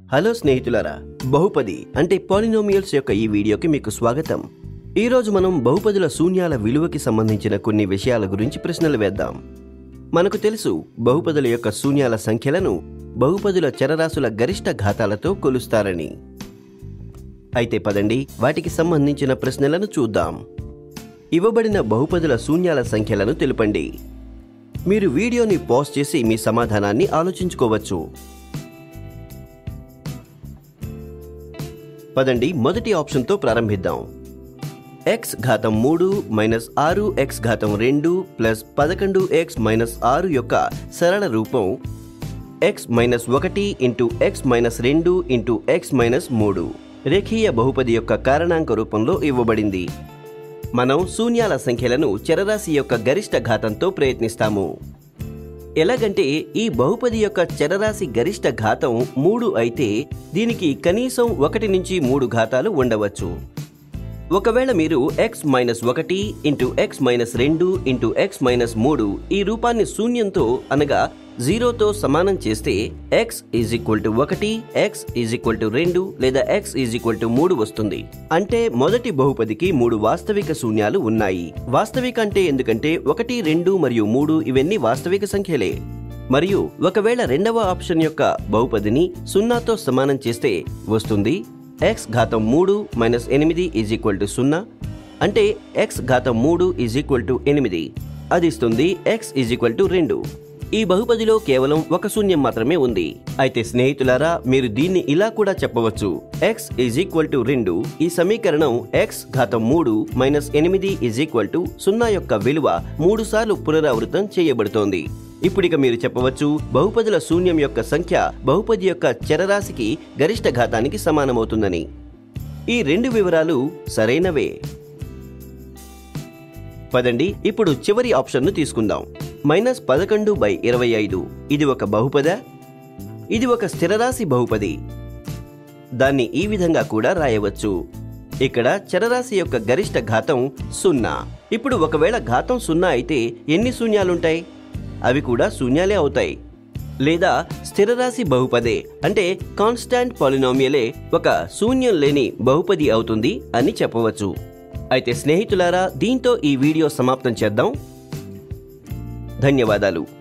hello స్నేహితులారా బహుపది అంటే పాలినోమియల్స్ యొక్క ఈ వీడియోకి మీకు స్వాగతం ఈ రోజు మనం బహుపదుల శూన్యాల విలువకి సంబంధించిన కొన్ని విషయాల గురించి ప్రశ్నలు వేద్దాం మనకు తెలుసు బహుపదుల యొక్క శూన్యాల సంఖ్యలను బహుపదుల చరరాశుల గరిష్ట ఘాతాలతో కొలుస్తారని అయితే పదండి వాటికి సంబంధించిన ప్రశ్నలను చూద్దాం ఇవ్వబడిన బహుపదుల శూన్యాల సంఖ్యలను తెలుపండి మీరు వీడియోని పాజ్ చేసి మీ సమాధానాన్ని ఆలోచించుకోవచ్చు పదండి మొదటి ఆప్షన్తో ప్రారంభిద్దాం ఎక్స్ ఘాతం మూడు మైనస్ ఆరు ఎక్స్ ఘాతం రెండు ప్లస్ పదకొండు ఎక్స్ మైనస్ ఆరు యొక్క సరళ రూపం ఎక్స్ మైనస్ ఒకటి ఇంటూ ఎక్స్ మైనస్ రెండు ఇంటూ ఎక్స్ మైనస్ మూడు రేఖీయ బహుపది యొక్క కారణాంక రూపంలో ఇవ్వబడింది మనం శూన్యాల సంఖ్యలను చరరాశి యొక్క గరిష్ట ఘాతంతో ప్రయత్నిస్తాము ఎలాగంటే ఈ బహుపది యొక్క చరరాశి గరిష్ట ఘాతం మూడు అయితే దీనికి కనీసం ఒకటి నుంచి మూడు ఘాతాలు ఉండవచ్చు ఒకవేళ మీరు ఎక్స్ మైనస్ ఒకటి ఇంటూ ఎక్స్ మైనస్ రెండు ఇంటూ ఎక్స్ మైనస్ మూడు ఈ రూపాన్ని శూన్యంతో అనగా జీరోతో సమానం చేస్తే ఎక్స్ ఈజ్ ఈక్వల్ టు ఒకటి ఎక్స్ ఈజ్ ఈక్వల్ టు రెండు లేదా ఎక్స్ ఈజ్ ఈక్వల్ టు మూడు వస్తుంది అంటే మొదటి బహుపదికి మూడు వాస్తవిక శూన్యాలు ఉన్నాయి వాస్తవిక అంటే ఎందుకంటే ఒకటి రెండు మరియు మూడు ఇవన్నీ వాస్తవిక సంఖ్యలే మరియు ఒకవేళ రెండవ ఆప్షన్ యొక్క బహుపదిని సున్నాతో సమానం చేస్తే వస్తుంది ఎక్స్ ఘాతం మూడు మైనస్ ఎనిమిది ఈజ్ ఈక్వల్ టు సున్నా అంటే ఎక్స్ ఘాతం మూడు ఈజ్ ఈక్వల్ టు ఎనిమిది అది ఇస్తుంది ఎక్స్ ఈజ్ ఈక్వల్ టు రెండు ఈ బహుపదిలో కేవలం ఒక శూన్యం మాత్రమే ఉంది అయితే స్నేహితులారా మీరు దీన్ని ఇలా కూడా చెప్పవచ్చు ఎక్స్ ఈజ్ ఈక్వల్ టు రెండు ఈ సమీకరణం ఎక్స్ ఘాతం మూడు మైనస్ ఎనిమిది ఈజ్ ఈక్వల్ టు సున్నా యొక్క విలువ మూడు సార్లు పునరావృతం చేయబడుతోంది ఇప్పుడిక మీరు చెప్పవచ్చు బహుపదుల శూన్యం యొక్క సంఖ్య బహుపది యొక్క చరరాశికి గరిష్ట ఘాతానికి సమానమవుతుందని ఈ రెండు వివరాలు సరైనవే పదండి ఇప్పుడు చివరి ఆప్షన్ను తీసుకుందాం మైనస్ పదకొండు బై ఇరవై ఐదు ఇది ఒక బహుపద ఇది ఒక స్థిరరాశి బహుపది దాన్ని ఈ విధంగా కూడా రాయవచ్చు ఇక్కడ చరరాశి యొక్క గరిష్ట ఘాతం సున్నా ఇప్పుడు ఒకవేళ ఘాతం సున్నా అయితే ఎన్ని శూన్యాలుంటాయి అవి కూడా శూన్యాలే అవుతాయి లేదా స్థిరరాశి బహుపదే అంటే కాన్స్టాంట్ పాలినామియలే ఒక శూన్యం లేని బహుపది అవుతుంది అని చెప్పవచ్చు అయితే స్నేహితులారా దీంతో ఈ వీడియో సమాప్తం చేద్దాం ధన్యవాదాలు